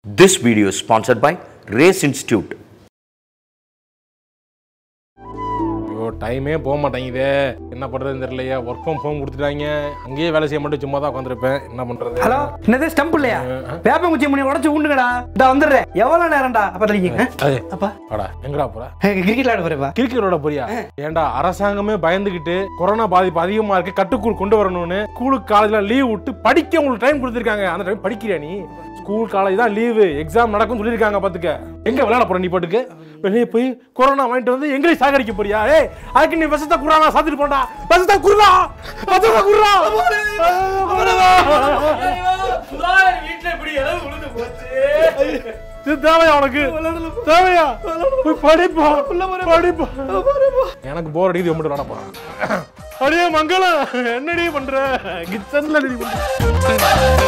This video is sponsored by Race Institute. ஐயோ டைமே போக மாட்டேங்குது என்ன பண்றதுன்னு தெரியலையா ஒர்க் ஃப்ரம் ஹோம் கொடுத்துட்டாங்க அங்கேயே வேலை செய்ய மாட்டேன் சும்மா தான் உட்காந்துருப்பேன் என்ன பண்றது ஹலோ என்னது ஸ்டம்ப் இல்லையா வேப்பங்குச்சி மணி உடச்சு உண்டுங்கடா இந்த வந்துடுறேன் எவ்வளவு நேரம்டா அப்ப தெளிங்க ஏய், அப்பா வாடா எங்கடா போற கிரிக்கெட் விளையாட போறேப்பா கிரிக்கெட் விளையாட போறியா ஏன்டா அரசாங்கமே பயந்துகிட்டு கொரோனா பாதிப்பு அதிகமா இருக்கு கட்டுக்குள் கொண்டு வரணும்னு ஸ்கூலுக்கு காலேஜ்ல லீவ் விட்டு படிக்க உங்களுக்கு டைம் கொடுத்துருக்காங்க அந்த டைம் படிக்கிறியா நீ ஸ்கூல் காலேஜ் தான் லீவு எக்ஸாம் நடக்கும் சொல்லியிருக்காங்க பாத்துக்க எங்க விளையாட போற நீ பாட்டுக்கு வெளியே போய் கொரோனா வாங்கிட்டு வந்து எங்களையும் சாகடிக்க போறியா ஏய் அதுக்கு நீ விஷத்தை குறானா சாத்திட்டு போண்டா விஷத்தை குறா விஷத்தை குறா இது தேவையா உனக்கு தேவையா போய் படிப்பா படிப்பா எனக்கு போர் அடிக்குது எப்படி விளாட போறான் அடியே மங்களம் என்னடி பண்ற கிச்சன்ல ரெடி பண்ற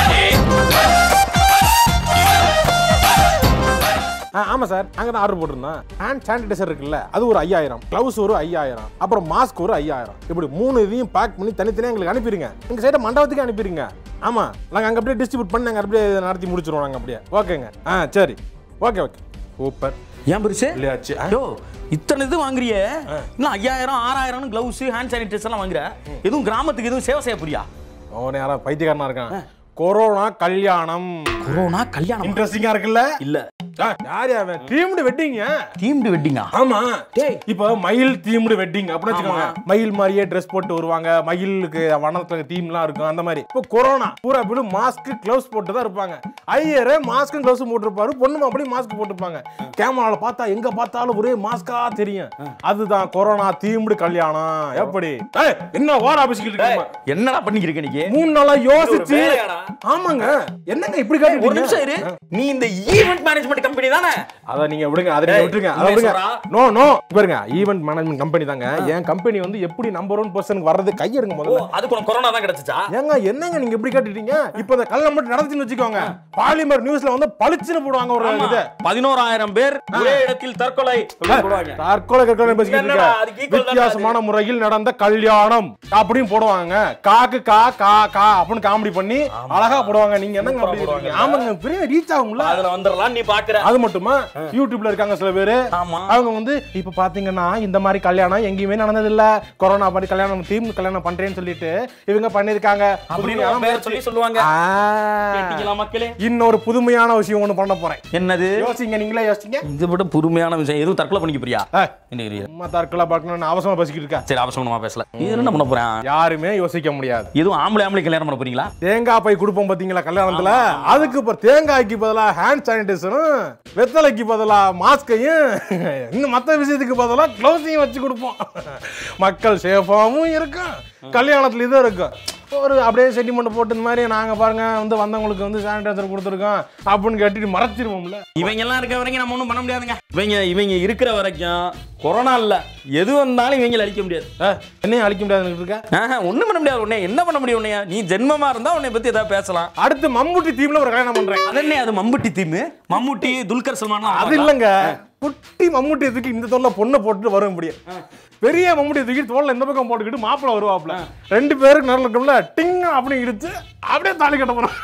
ஆ, ஆமா சார் அங்க தான் ஆர்டர் போட்டிருந்தேன் ஹேண்ட் சானிடைசர் இருக்குல்ல அது ஒரு ஐயாயிரம் கிளவுஸ் ஒரு ஐயாயிரம் அப்புறம் மாஸ்க் ஒரு ஐயாயிரம் இப்படி மூணு இதையும் பேக் பண்ணி தனித்தனியாக எங்களுக்கு அனுப்பிடுங்க எங்க சைடு மண்டபத்துக்கு அனுப்பிடுங்க ஆமா நாங்க அங்க அப்படியே டிஸ்ட்ரிபியூட் பண்ணி நாங்க அப்படியே நடத்தி முடிச்சிருவோம் நாங்க அப்படியே ஓகேங்க ஆ சரி ஓகே ஓகே சூப்பர் ஏன் பெருசு இல்லையாச்சு ஆ? யோ இத்தனை இது வாங்குறியே இன்னும் ஐயாயிரம் ஆறாயிரம் கிளவுஸ் ஹேண்ட் சானிடைசர் எல்லாம் வாங்குற எதுவும் கிராமத்துக்கு எதுவும் சேவை செய்ய போறியா அவன் யாரா பைத்தியக்காரனா இருக்கான் கொரோனா கல்யாணம் கொரோனா கல்யாணம் இன்ட்ரெஸ்டிங்கா இருக்குல்ல இல்ல ஆ, யார் அவன் டீம்டு வெட்டிங்க தீம்டு வெட்டிங்கா ஆமா டேய். இப்போ மயில் தீம்டு வெட்டிங் அப்படின்னு வச்சுக்கோங்க மயில் மாதிரியே ட்ரெஸ் போட்டு வருவாங்க மயிலுக்கு வனத்துல தீம்லாம் இருக்கும் அந்த மாதிரி இப்போ கொரோனா பூரா பேரு மாஸ்க் க்ளவுஸ் போட்டு தான் இருப்பாங்க ஐயரே மாஸ்க்கும் க்ளவுஸ் போட்டிருப்பாரு பொண்ணு அப்படி மாஸ்க் போட்டுப்பாங்க கேமரால பார்த்தா எங்க பார்த்தாலும் ஒரே மாஸ்கா தெரியும் அதுதான் கொரோனா தீம்டு கல்யாணம் எப்படி ஏய், என்ன ஓர ஆபீஸ்கிட்டு இருக்கீங்க என்னடா பண்ணிக்கிருக்க நீ மூணு நாளா யோசிச்சு வேலையாடா? ஆமாங்க என்னங்க இப்படி ஒரு காட்டிட்டீங்க நிமிஷம் இரு நீ இந்த ஈவென்ட் மேனேஜ்மெண்ட் கம்பெனி தானே அத நீங்க விடுங்க அதை நீங்க டேய், விட்டுருங்க அதை உண்மையை விடுங்க சொல்றா. நோ நோ பாருங்க ஈவென்ட் மேனேஜ்மெண்ட் கம்பெனி தாங்க என் கம்பெனி வந்து எப்படி நம்பர் ஒன் பர்சன் வர்றது கையெடுங்க ஓ முதல்ல அதுக்கு உனக்கு கொரோனா தான் கிடைச்சிச்சா ஏங்க என்னங்க நீங்க இப்படி காட்டிட்டீங்க இப்போ இந்த கல்யாணம் மட்டும் நடந்துச்சுன்னு வச்சுக்கோங்க பாலிமர் நியூஸ்ல வந்து பளிச்சுன்னு போடுவாங்க ஒரு இது பதினோராயிரம் பேர் ஒரே இடத்தில் தற்கொலை அப்படின்னு போடுவாங்க தற்கொலை கற்கொலை பேசிக்கிட்டு என்னடா, இருக்க அதுக்கு equal தானே வித்தியாசமான முறையில் நடந்த கல்யாணம் அப்படின்னு போடுவாங்க காக்கு கா கா கா அப்படின்னு காமெடி பண்ணி அழகா போடுவாங்க நீங்க என்னங்க அப்படி இருக்கீங்க? ஆமாங்க பெரிய ரீச் ஆகும்ல அதுல வந்துடலாம் நீ பாக்குற அது மட்டுமா யூடியூப்ல இருக்காங்க சில பேரு ஆமா அவங்க வந்து இப்ப பாத்தீங்கன்னா இந்த மாதிரி கல்யாணம் எங்கேயுமே நடந்தது இல்ல கொரோனா மாதிரி கல்யாணம் தீம் கல்யாணம் பண்றேன்னு சொல்லிட்டு இவங்க பண்ணிருக்காங்க அப்படின்னு புதுமையான உன் பேர் முயற்சி. சொல்லி சொல்லுவாங்க ஆ. கேட்டீங்களா மக்களே இன்னொரு புதுமையான விஷயம் ஒண்ணு பண்ண போறேன் என்னது யோசிங்க நீங்களே யோசிங்க இதை விட பொறுமையான விஷயம் எதுவும் தற்கொலை பண்ணிக்க போறியா ஏய், என்ன இரு, இரு. சும்மா தற்கொலை பார்க்கணும்னு அவசரமா பேசிக்கிட்டு இருக்கா சரி அவசரமா பேசல இது என்ன பண்ண போறேன் யாருமே யோசிக்க முடியாது எதுவும் ஆம்பளை ஆம்பளை கல்யாணம் பண்ண போறீங்களா தேங்காய் பை கொடுப்போம் பாத்தீங்களா கல்யாணத்துல அதுக்கு இப்ப தேங்காய்க்கு பதிலா ஹேண்ட் சானிடைசரும் வெத்தலைக்கு பதிலா மாஸ்கையும் இன்னும் மத்த விஷயத்துக்கு பதிலா க்ளவுஸையும் வச்சு கொடுப்போம் மக்கள் சேஃபாவும் இருக்கும் கல்யாணத்துல இதுவும் இருக்கும் ஒரு அப்படியே சென்டிமெண்ட் போட்டு இந்த மாதிரி நாங்க பாருங்க வந்து வந்தவங்களுக்கு வந்து சானிடைசர் கொடுத்துருக்கோம் அப்படின்னு கேட்டுட்டு மறைச்சிருவோம்ல இவங்க எல்லாம் இருக்க வரைக்கும் நம்ம ஒண்ணும் பண்ண முடியாதுங்க இவங்க இவங்க இருக்கிற வரைக்கும் கொரோனா இல்ல எது வந்தாலும் இவங்களை அழிக்க முடியாது ஏய், என்னையும் அழிக்க முடியாதுன்னு இருக்க ஆஹா, ஒண்ணும் பண்ண முடியாது உன்னை என்ன பண்ண முடியும் உன்னைய நீ ஜென்மமா இருந்தா உன்னை பத்தி ஏதாவது பேசலாம் அடுத்து மம்முட்டி தீம்ல ஒரு கல்யாணம் பண்றேன் அது என்ன அது மம்புட்டி தீமு மம்முட்டி துல்கர் சல்மான் அது இல்லைங்க குட்டி மம்முட்டி தூக்கி இந்த தோல்ல பொண்ணை போட்டு வரும் இப்படி பெரிய மம்முட்டி தூக்கி தோல்ல இந்த பக்கம் போட்டுக்கிட்டு மாப்பிள வருவாப்ல ரெண்டு பேருக்கு நல்ல இருக்கும்ல டிங் அப்படி இடிச்சு அப்படியே தாலி கட்ட போறோம்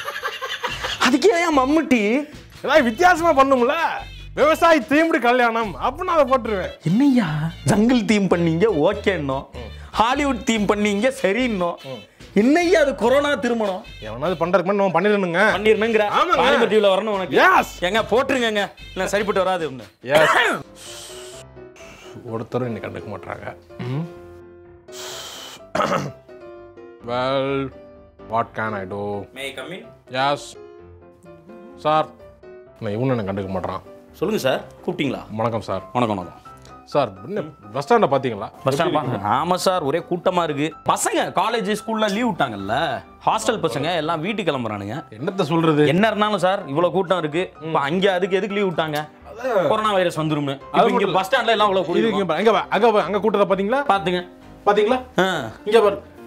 அதுக்கே ஏன் மம்முட்டி ஏதாவது வித்தியாசமா பண்ணும்ல விவசாயி தீம்படி கல்யாணம் அப்படின்னு அதை போட்டுருவேன் என்னய்யா ஜங்கிள் தீம் பண்ணீங்க ஓகேன்னோ ஹாலிவுட் தீம் பண்ணீங்க சரின்னோ என்னய்யா அது கொரோனா திருமணம் எவனாவது பண்றதுக்கு முன்னாடி நம்ம பண்ணிடணுங்க பண்ணிருணுங்கிற ஆமாங்க. பாலிமர் டிவில வரணும் உனக்கு Yes. ஏங்க போட்டுருங்கங்க இல்ல சரிப்பட்டு வராது ஒண்ணு ஒருத்தரும் இன்னைக்கு கண்டுக்க மாட்டாங்க well what can I do may come in yes sir நான் இவனு என்ன கண்டுக்க மாட்டான் சொல்லுங்க சார் கூப்பிட்டீங்களா வணக்கம் சார் வணக்கம் வணக்கம் சார் என்ன பஸ் ஸ்டாண்டை பார்த்தீங்களா பஸ் ஸ்டாண்ட் ஆமா சார் ஒரே கூட்டமா இருக்கு பசங்க காலேஜ் ஸ்கூல்ல லீவ் விட்டாங்கல்ல ஹாஸ்டல் பசங்க எல்லாம் வீட்டுக்கு கிளம்புறானுங்க என்னத்த சொல்றது என்ன இருந்தாலும் சார் இவ்வளவு கூட்டம் இருக்கு இப்ப அங்க அதுக்கு எதுக்கு லீவ் விட்டாங்க கொரோனா வைரஸ் வந்துரும்னு இப்போ இங்க பஸ் ஸ்டாண்ட்ல எல்லாம் இவ்வளவு இது கூட்டம் இங்க பாரு, அங்க பாரு, அங்க பாரு, அங்க கூட்டத்தை பாத்தீங்களா பாத்துங்க பாத்தீங்களா ஆ. இங்க பாரு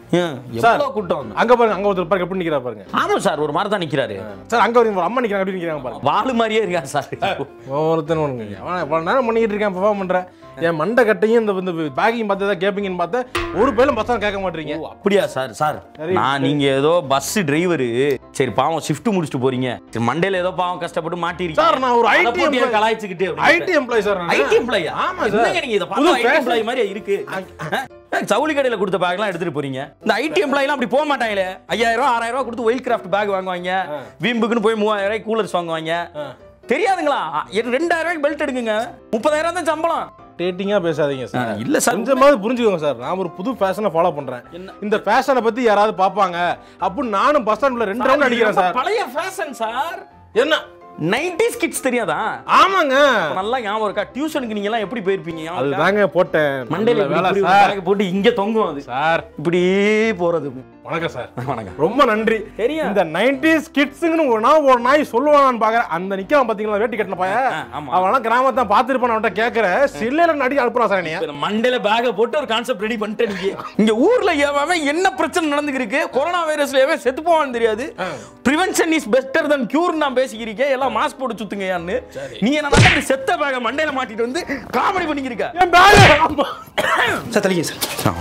ஏன், எவ்வளவு கூட்டம் அங்க பாருங்க அங்க ஒருத்தர் பாருங்க எப்படி நிக்கிறா பாருங்க ஆமா சார் ஒரு மாதிரி தான் நிக்கிறாரு சார் அங்க ஒரு அம்மா நிக்கிறாங்க எப்படி நிக்கிறாங்க பாருங்க வாலு மாதிரியே இருக்காரு சார் ஒருத்தன் ஒண்ணுங்க அவன் எவ்வளவு நேரம் பண்ணிக்கிட்டு இருக்கேன் பெர்ஃபார்ம் பண்றேன் என் மண்டை கட்டையும் இந்த இந்த பேக்கிங் பார்த்து ஏதாவது கேட்பீங்கன்னு பார்த்தா ஒரு பேரும் பசங்க கேட்க மாட்டீங்க ஓ, அப்படியா சார் சார் நான் நீங்க ஏதோ பஸ் டிரைவரு சரி பாவம் ஷிஃப்ட் முடிச்சுட்டு போறீங்க சரி மண்டேல ஏதோ பாவம் கஷ்டப்பட்டு மாட்டிருக்கீங்க சார், நான் ஒரு அதை IT போட்டு ஏன் employee. கலாய்ச்சுக்கிட்டே ஐடி எம்ப்ளாய் சார் நானு. ஐடி எம்ப்ளாயா ஆமா சார் என்னங்க நீங்க இத புது பார்த்தா ஐடி fashion. எம்ப்ளாய் மாதிரி இருக்கு ஆ? ஜவுளி கடையில கொடுத்த பேக்லாம் எடுத்துட்டு போறீங்க இந்த ஐடி எம்ப்ளாய்லாம் அப்படி போக மாட்டாங்களே ஐயாயிரம் ரூபாய் ஆறாயிரம் ரூபாய் கொடுத்து ஒயில் கிராஃப்ட் பேக் வாங்குவாங்க வீம்புக்குன்னு போய் மூவாயிரம் ரூபாய் கூலர்ஸ் வாங்குவாங்க தெரியாதுங்களா எ- ரெண்டாயிரம் ரூபாய்க்கு பெல்ட் எடுக்குங்க முப்பதாயிரம் தான் சம்பளம் டேட்டிங்கா பேசாதீங்க சார் இல்ல சார் கொஞ்சமாவது புரிஞ்சுக்கோங்க சார் நான் ஒரு புது ஃபேஷனை ஃபாலோ பண்றேன் இந்த ஃபேஷனை பத்தி யாராவது பாப்பாங்க அப்படின்னு நானும் பஸ் ஸ்டாண்ட்ல ரெண்டு ரவுண்ட் அடிக்கிறேன் சார் பழைய ஃபேஷன் சார் என்ன 90s கிட்ஸ் தெரியாதா ஆமாங்க நல்லா ஞாபகம் இருக்கா டியூஷனுக்கு நீங்க எல்லாம் எப்படி போயிருப்பீங்க ஞாபகம் இருக்கா? அதுதாங்க போட்டேன் மண்டையில நல்ல இப்படி வேலை இப்படி ஒரு சார் bag போட்டு இங்க தொங்கும் அது சார் இப்படி போறது வணக்கம் சார் வணக்கம் ரொம்ப நன்றி தெரியும். இந்த 90s கிட்ஸுங்கன்னு ஒரு நாள் ஒரு நாய் சொல்லுவானான்னு பாக்குறேன் அந்த நிக்கிறான் பாத்தீங்களா வேட்டி கட்டின பையன் ஆ, ஆமா. அவனா கிராமத்தை பாத்துருப்பான் அவன்கிட்ட கேக்குறேன் சில்லையில நடி அனுப்புறான் சார் என்னைய இப்ப இந்த மண்டையில பேக போட்டு ஒரு கான்செப்ட் ரெடி பண்ணிட்டு நீங்க இங்க ஊர்ல எவன் என்ன பிரச்சனை நடந்துருக்கு கொரோனா வைரஸ்ல எவன் செத்து போவான்னு தெரியாது prevention is better than cure நான் பேசிக்கிறீங்க எல்லாம் மாஸ்க் போட்டு சுத்துங்கயான்னு நீ என்ன இந்த செத்த பேக மண்டையில மாட்டிட்டு வந்து காமெடி பண்ணிக்கிறீங்க என் பேக் ஆமா சார் தள்ளிங்க சார்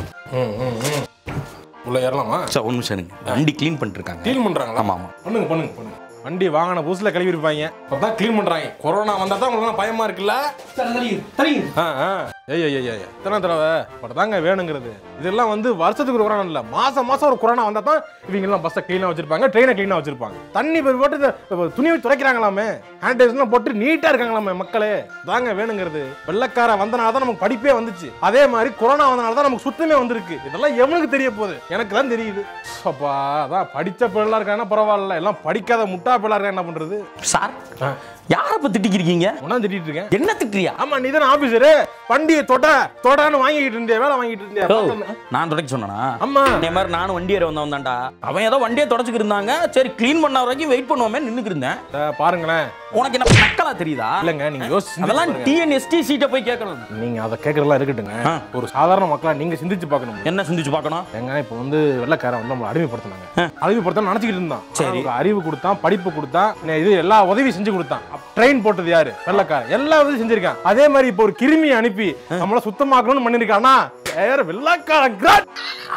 உள்ள ஏறலாமா சார் ஒரு நிமிஷம் இருங்க. வண்டி க்ளீன் பண்ணிட்டு இருக்காங்க க்ளீன் பண்றாங்களா ஆமா ஆமா பண்ணுங்க பண்ணுங்க பண்ணுங்க வண்டி வாங்கின புதுசுல கழுவி இருப்பாங்க அப்பதான் க்ளீன் பண்றாங்க கொரோனா வந்தா தான் உங்களுக்கு பயமா இருக்குல்ல சார் தள்ளிங்க தள்ளிங்க ஆ, ஆ. ஏய் ஏய் ஏய் ஏய் எத்தனை தடவை படத்தாங்க வேணுங்கிறது இதெல்லாம் வந்து வருஷத்துக்கு ஒரு கொரோனா இல்ல மாசம் மாசம் ஒரு கொரோனா வந்தா தான் இவங்க எல்லாம் பஸ்ஸை க்ளீனா வச்சிருப்பாங்க ட்ரெயினை க்ளீனா வச்சிருப்பாங்க தண்ணி போய் போட்டு இந்த துணி வச்சு துடைக்கிறாங்களாமே ஹேண்ட் போட்டு நீட்டா இருக்காங்களாமே மக்களே தாங்க வேணுங்கிறது வெள்ளக்கார வந்தனால தான் நமக்கு படிப்பே வந்துச்சு அதே மாதிரி கொரோனா வந்தனால தான் நமக்கு சுத்தமே வந்திருக்கு இதெல்லாம் எவனுக்கு தெரிய போகுது எனக்கு தான் தெரியுது அப்பா அதான் படிச்ச பிள்ளை இருக்காங்கன்னா பரவாயில்ல எல்லாம் படிக்காத முட்டா பிள்ளை இருக்கா என்ன பண்றது சார் யார இப்ப திட்டிக்கிறீங்க ஒன்னா திட்டிட்டு இருக்கேன் என்ன திட்டுறியா ஆமா நீ தானே ஆபீசரு வண்டியை தொட தொடான்னு வாங்கிட்டு இருந்தே வேலை வாங்கிட்டு இருந்தே ஓ, பார்த்தேன். நான் தொடக்க சொன்னா ஆமா அதே மாதிரி நானும் வண்டி ஏற வந்தவன் தான்டா அவன் ஏதோ வண்டியை தொடச்சுக்கு இருந்தாங்க சரி க்ளீன் பண்ண வரைக்கும் வெயிட் பண்ணுவோமே நின்னுக்கு இருந்தேன் அஹ், பாருங்களேன் உனக்கு என்ன நக்கலா தெரியுதா இல்லங்க நீங்க யோசிச்சு அதெல்லாம் டிஎன்எஸ்டி சீட்டை போய் கேட்கணும் நீங்க அதை கேட்கறதெல்லாம் இருக்கட்டுங்க ஆ. ஒரு சாதாரண மக்களா நீங்க சிந்திச்சு பார்க்கணும் என்ன சிந்திச்சு பார்க்கணும் ஏங்க இப்போ வந்து வெள்ளக்காரன் வந்து நம்மளை அடிமைப்படுத்தினாங்க அடிமைப்படுத்த நினைச்சிக்கிட்டு இருந்தான் சரி. அவனுக்கு அறிவு கொடுத்தான் படிப்பு கொடுத்தான் நே- இது எல்லா உதவி செஞ்சு கொடுத்தான் ட்ரெயின் போட்டது யாரு வெள்ளக்காரன் எல்லா உதவி செஞ்சிருக்கான் அதே மாதிரி இப்போ ஒரு கிருமியை அனுப்பி நம்மள சுத்தமாக்கணும்னு பண்ணிருக்கானா வேற வெள்ளக்காரன் கிராட்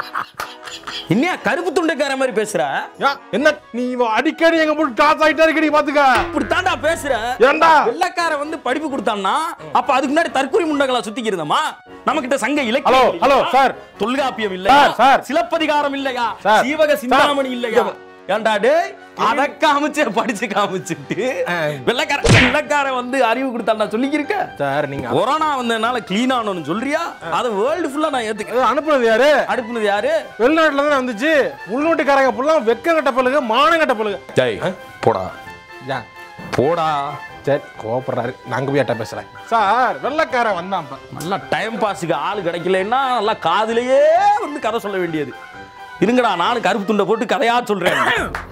என்னையா கருப்பு துண்டைக்கார மாதிரி பேசுற யா, என்ன நீ இவன் அடிக்கடி எங்க போட்டு டாஸ் ஆயிட்டா அடிக்கடி பாத்துக்க இப்படி தாண்டா பேசுற ஏன்டா வெள்ளக்கார வந்து படிப்பு கொடுத்தான்னா அப்ப அதுக்கு முன்னாடி தற்கொலை முண்டங்களா சுத்திக்கிறதமா நம்ம கிட்ட சங்க ஹலோ இலக்கியம் ஹலோ இல்லையா? சார் தொல்காப்பியம் இல்லையா சார், சார். சிலப்பதிகாரம் இல்லையா சார், சீவக சிந்தாமணி இல்லையா சார். ஏன்டா டேய் அத காமிச்சு படிச்சு காமிச்சுட்டு வெள்ளக்கார வெள்ளக்கார வந்து அறிவு கொடுத்தாண்டா சொல்லிக்கிருக்க சார் நீங்க கொரோனா வந்ததுனால க்ளீன் ஆனோன்னு சொல்றியா அதை வேர்ல்டு ஃபுல்லா நான் ஏத்துக்கிறேன் அது அனுப்புனது யாரு அடுப்புனது யாரு வெளிநாட்டுல தானே வந்துச்சு உள்நாட்டுக்காரங்க ஃபுல்லாக வெக்கம் கட்ட பழுக மானம் கட்ட பழுக ஜெய் போடா ஏன் போடா சரி கோவப்படுறாரு நாங்க போய் அட்டா பேசுறேன் சார் வெள்ளக்காரன் வந்தான் இப்ப நல்லா டைம் பாஸுக்கு ஆள் கிடைக்கலன்னா நல்லா காதுலயே வந்து கதை சொல்ல வேண்டியது இருங்கடா நானும் கருப்பு துண்டை போட்டு கதையா சொல்றேன்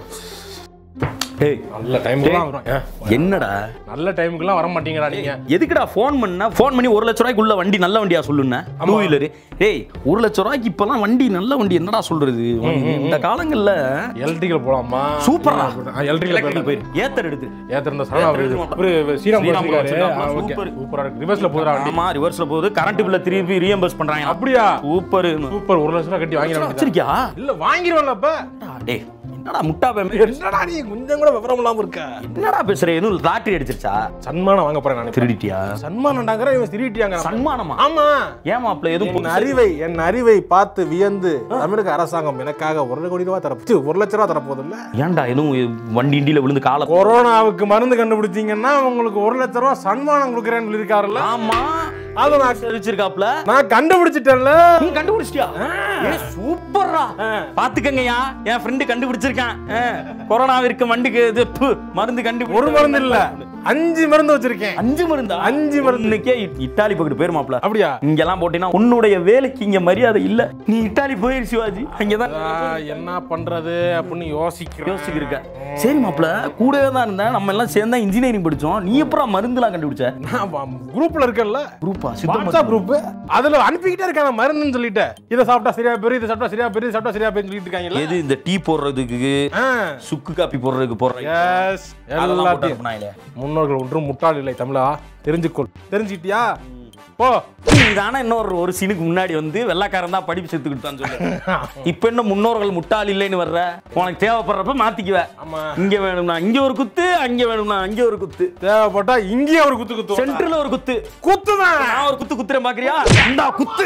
டேய் நல்ல டைமுக்குலாம் வரும் ஏன்? என்னடா நல்ல டைமுக்குலாம் வர மாட்டீங்கடா நீங்க எதுக்குடா ஃபோன் பண்ண ஃபோன் பண்ணி ஒரு லட்ச ரூபாய்க்கு உள்ள வண்டி நல்ல வண்டியா சொல்லுண்ண டூ வீலர் டேய் ஒரு லட்ச ரூபாய்க்கு இப்பெல்லாம் வண்டி நல்ல வண்டி என்னடா சொல்றது இந்த காலங்கள்ல எலக்ட்ரிக்கல் போலாமா சூப்பர்ரா எலக்ட்ரிக்கல் எலக்ட்ரிக்கல் போயிரு ஏத்தர் எடுத்து ஏத்திருந்த சரணா ஏத்தர் எடுத்து ஒரு சீரம் ஸ்ரீராம் போட்டுருக்காரு வச்சிருக்காப்ல, ஓகே சூப்பர். சூப்பரா இருக்கு ரிவர்ஸ்ல போதுரா வண்டி ஆமா ரிவர்ஸ்ல போகுது கரண்ட் பில்ல திருப்பி ரீஎம்பர்ஸ் பண்றாங்க அப்படியா சூப்பர் சூப்பர் ஒரு லட்சம் ரூபாய் கட்டி வாங்கிட வச்சிருக்கியா இல்ல வாங்கிடுவேன்ல அப்ப டேய் என்னடா முட்டா பேமே என்னடா நீ கொஞ்சம் கூட விவரம் இல்லாம இருக்க என்னடா பேசுற எதுவும் லாட்டரி அடிச்சிருச்சா சன்மானம் வாங்க போறேன் நான் திருடிட்டியா சன்மானம்டாங்கிற இவன் திருட்டியாங்க சன்மானமா ஆமா ஏமாப்ல எதுவும் என் அறிவை என் அறிவை பார்த்து வியந்து தமிழக அரசாங்கம் எனக்காக ஒரு கோடி ரூபாய் தரப்பு ஒரு லட்ச ரூபாய் தரப்போகுது இல்ல ஏன்டா எதுவும் வண்டி இண்டியில விழுந்து கால கொரோனாவுக்கு மருந்து கண்டுபிடிச்சீங்கன்னா உங்களுக்கு ஒரு லட்ச ரூபாய் சன்மானம் கொடுக்குறேன்னு சொல்லியிருக்காருல்ல ஆமா அதை நான் தெரிச்சிருக்காப்ல நான் கண்டுபிடிச்சிட்டேன்ல நீ கண்டுபிடிச்சிட்டியா ஏ சூப்பர்ரா பாத்துக்கங்கய்யா என் ஃப்ரெண்டு கண்டுபிடிச்சிருக்கான் ஆ, கொரோனாவிற்கு வண்டிக்கு இது ப்பு, மருந்து கண்டு ஒரு மருந்து இல்ல அஞ்சு மருந்து வச்சிருக்கேன் அஞ்சு மருந்தா அஞ்சு மருந்து. இன்னைக்கே இ- இட்டாலி பக்கத்து பேர் மாப்ள அப்படியா இங்கெல்லாம் போட்டீங்கன்னா உன்னுடைய வேலைக்கு இங்க மரியாதை இல்ல நீ இட்டாலி போயிரு சிவாஜி அங்கதான் ஆ, என்ன பண்றது அப்படின்னு யோசிக்கிறேன் யோசிச்சிருக்க சரி மாப்ள கூடவே தான் இருந்தேன் நம்ம எல்லாம் சேர்ந்தா இன்ஜினியரிங் படிச்சோம் நீ எப்பறம் மருந்துலாம் கண்டுபிடிச்ச நான் குரூப்ல இருக்கேன்ல குரூப்பா குரூப்பா வாட்ஸ்அப் குரூப் அதுல அனுப்பிக்கிட்டே இருக்காங்க மருந்துன்னு சொல்லிட்டு இதை சாப்பிட்டா சரியா போயிரு இதை சாப்பிட்டா சரியா போயிரு இதை சாப்பிட்டா சரியா போயிரு சொல்லிட்டு இருக்காங்கல்ல எது இந்த டீ போடுறதுக்கு ஆ சுக்கு காப்பி போடுறதுக்கு போடுறீங்க எஸ் அதெல்லாம் போட்டு எல்லாத்தையும் அனுப்புனாங்களே. முன்னோர்கள் ஒன்றும் முட்டாள் இல்லை தமிழா தெரிஞ்சுக்கொள் தெரிஞ்சுக்கிட்டியா போ இதான இன்னொரு ஒரு சீனுக்கு முன்னாடி வந்து வெள்ளைக்காரன் தான் படிப்பு செத்துக்கிட்டான்னு சொல்லு இப்ப என்ன முன்னோர்கள் முட்டாள் இல்லைன்னு வர்ற உனக்கு தேவைப்படுறப்ப மாத்திக்குவ ஆமா இங்க வேணும்னா இங்க ஒரு குத்து அங்க வேணும்னா அங்க ஒரு குத்து தேவைப்பட்டா இங்கேயே ஒரு குத்து குத்து சென்டர்ல ஒரு குத்து குத்துதான் நான் ஒரு குத்து குத்துறேன் பாக்குறியா இந்தா குத்து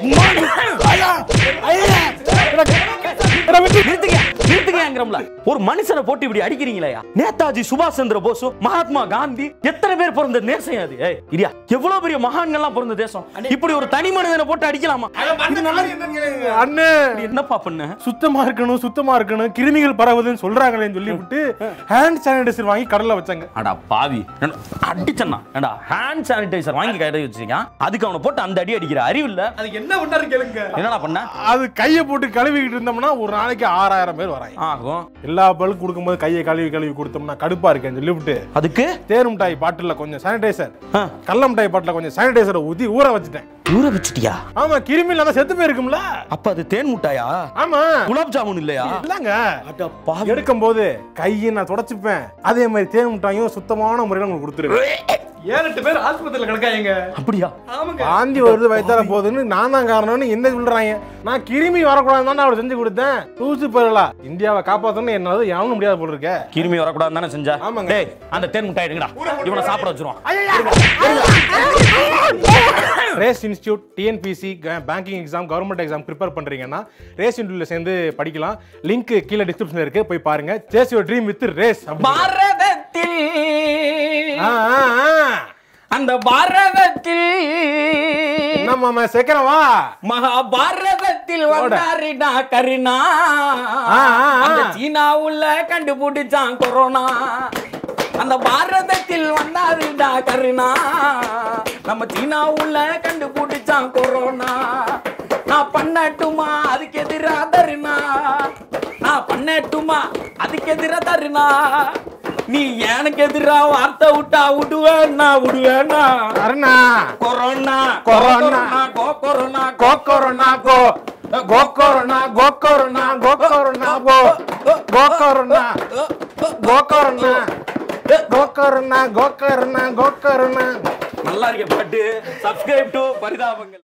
நிறுத்துங்க நிறுத்துங்கங்கிறோம்ல ஒரு மனுஷனை போட்டு இப்படி அடிக்கிறீங்களா நேதாஜி சுபாஷ் சந்திர போஸ் மகாத்மா காந்தி எத்தனை பேர் பிறந்த தேசம் அது ஏய், இரியா எவ்வளவு பெரிய மகான்கள்லாம் பிறந்த தேசம் இப்படி ஒரு தனி மனிதனை போட்டு அடிக்கலாமா இது நல்லா அண்ணே இது என்னப்பா பண்ண சுத்தமா இருக்கணும் சுத்தமா இருக்கணும் கிருமிகள் பரவுதுன்னு சொல்றாங்களேன்னு சொல்லி விட்டு ஹேண்ட் சானிடைசர் வாங்கி கடல்ல வச்சாங்க அடா பாவி என்ன- அடிச்சண்ணா ஏண்டா ஹேண்ட் சானிடைசர் வாங்கி கடை வச்சிருக்கீங்க அதுக்கு அவனை போட்டு அந்த அடி அடிக்கிற அறிவு இல்ல அதுக்கு என்ன பண்ணாரு கேளுங்க என்னடா பண்ண அது கையை போட்டு கழுவிக்கிட்டு இருந்தோம்னா ஒரு நாளைக்கு ஆறாயிரம் பேர் வராங்க ஆகும் எல்லா பழுக்கு கொடுக்கும்போது கையை கழுவி கழுவி கொடுத்தோம்னா கடுப்பா இருக்கேன்னு சொல்லி விட்டு அதுக்கு தேன் மிட்டாய் பாட்டில் கொஞ்சம் சானிடைசர் ஆ, கடல மிட்டாய் பாட்டில் கொஞ்சம் சானிடைசரை ஊத்தி ஊற வச்சுட்டேன் ஊற வச்சிட்டியா ஆமா கிருமி இல்லாம செத்து போயிருக்கும்ல அப்ப அது தேன் முட்டாயா ஆமா குலாப் ஜாமுன் இல்லையா இல்லங்க அட பாவி எடுக்கும் போது கையை நான் தொடச்சுப்பேன் அதே மாதிரி தேன் மிட்டாயும் சுத்தமான முறையில் உங்களுக்கு கொடுத்துருவேன் ஏழு எட்டு பேர் ஆஸ்பத்திரியில கிடக்காங்க அப்படியா ஆமாங்க வாந்தி வருது வயித்தால போகுதுன்னு நான் தான் காரணம்னு என்ன சொல்றாங்க நான் கிருமி வரக்கூடாதுன்னு தான் அவளை செஞ்சு கொடுத்தேன் தூசு போயிடலாம் இந்தியாவை காப்பாத்தணும் என்னால எவனும் முடியாது போல இருக்க கிருமி வரக்கூடாது தானே செஞ்சா ஆமாங்க. டேய் அந்த தேன் முட்டாய் எடுங்கடா இவனை சாப்பிட வச்சிருவான் Race institute TNPSC banking exam government exam prepare பண்றீங்கன்னா ரேஸ் இன்ஸ்டியூட்ல சேர்ந்து படிக்கலாம் லிங்க் கீழே டிஸ்கிரிப்ஷன்ல இருக்கு போய் பாருங்க chase your dream with Race பாரதத்தில் என்ன அந்த பாரதத்தில் மாமா சீக்கிரம் வா மகாபாரதத்தில் வந்தாரிடா கருணா ஆ, ஆ, ஆ. அந்த சீனாவுல கண்டுபிடிச்சான் கொரோனா அந்த பாரதத்தில் வந்தாரிடா கருணா நம்ம சீனாவுல கண்டுபிடிச்சான் கொரோனா நான் பண்ணட்டுமா அதுக்கு எதிரா தருணா நான் பண்ணட்டுமா அதுக்கு எதிரா தருணா நீ எனக்கு எதிரா வார்த்தை விட்டா விடுவேன்னா விடுவேன்னா அருணா corona corona. Go corona go corona go go corona go corona go corona go go corona go corona go corona go corona go corona நல்லா இருக்க பாட்டு சப்ஸ்கிரைப் டு பரிதாபங்கள்